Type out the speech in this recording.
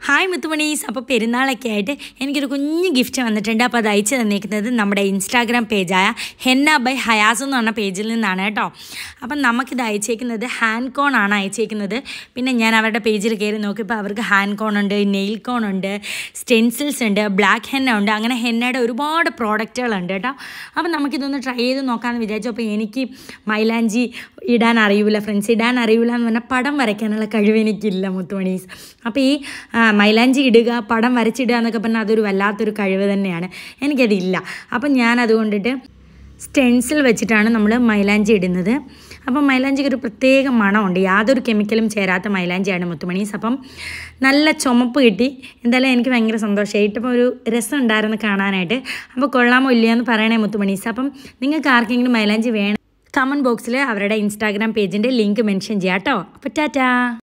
hi മുത്തുമണീസ് അപ്പോൾ പെരുന്നാളൊക്കെ ആയിട്ട് എനിക്കൊരു കുഞ്ഞ് ഗിഫ്റ്റ് വന്നിട്ടുണ്ട് അപ്പോൾ അത് അയച്ചു തന്നിരിക്കുന്നത് നമ്മുടെ ഇൻസ്റ്റാഗ്രാം പേജായ ഹെന്ന ബൈ ഹയാസ് എന്ന് പറഞ്ഞ പേജിൽ നിന്നാണ് കേട്ടോ അപ്പം നമുക്കിത് അയച്ചേക്കുന്നത് ഹാൻഡ് കോൺ ആണ് അയച്ചേക്കുന്നത് പിന്നെ ഞാൻ അവരുടെ പേജിൽ കയറി നോക്കിയപ്പോൾ അവർക്ക് ഹാൻഡ് കോൺ ഉണ്ട് നെയിൽ കോൺ ഉണ്ട് സ്റ്റെൻസിൽസ് ഉണ്ട് ബ്ലാക്ക് ഹെന്ന ഉണ്ട് അങ്ങനെ ഹെന്നയുടെ ഒരുപാട് പ്രോഡക്റ്റുകളുണ്ട് കേട്ടോ അപ്പം നമുക്കിതൊന്ന് ട്രൈ ചെയ്ത് നോക്കാമെന്ന് വിചാരിച്ചു അപ്പോൾ എനിക്ക് മൈലാഞ്ചി ഇടാൻ അറിയില്ല ഫ്രണ്ട്സ് ഇടാൻ അറിയില്ല എന്ന് പറഞ്ഞാൽ പടം വരയ്ക്കാനുള്ള കഴിവ് എനിക്കില്ല മുത്തുമണീസ് അപ്പോൾ ഈ ആ, മൈലാഞ്ചി ഇടുക പടം വരച്ചിടുക എന്നൊക്കെ പറഞ്ഞാൽ അതൊരു വല്ലാത്തൊരു കഴിവ് തന്നെയാണ് എനിക്കതില്ല അപ്പം ഞാൻ അതുകൊണ്ടിട്ട് സ്റ്റെൻസിൽ വെച്ചിട്ടാണ് നമ്മൾ മൈലാഞ്ചി ഇടുന്നത് അപ്പം മൈലാഞ്ചിക്ക് ഒരു പ്രത്യേക മണമുണ്ട് യാതൊരു കെമിക്കലും ചേരാത്ത മൈലാഞ്ചിയാണ് മുത്തുമണീസ് അപ്പം നല്ല ചുമപ്പ് കിട്ടി എന്തായാലും എനിക്ക് ഭയങ്കര സന്തോഷമായി ഇട്ടപ്പോൾ ഒരു രസം ഉണ്ടായിരുന്നു കാണാനായിട്ട് അപ്പോൾ കൊള്ളാമോ ഇല്ലയോ എന്ന് പറയണേ മുത്തുമണീസ് അപ്പം നിങ്ങൾക്ക് ആർക്കെങ്കിലും മൈലാഞ്ചി വേണം കമൻറ്റ് ബോക്സിൽ അവരുടെ ഇൻസ്റ്റാഗ്രാം പേജിൻ്റെ ലിങ്ക് മെൻഷൻ ചെയ്യാം കേട്ടോ അപ്പോൾ ടാറ്റാ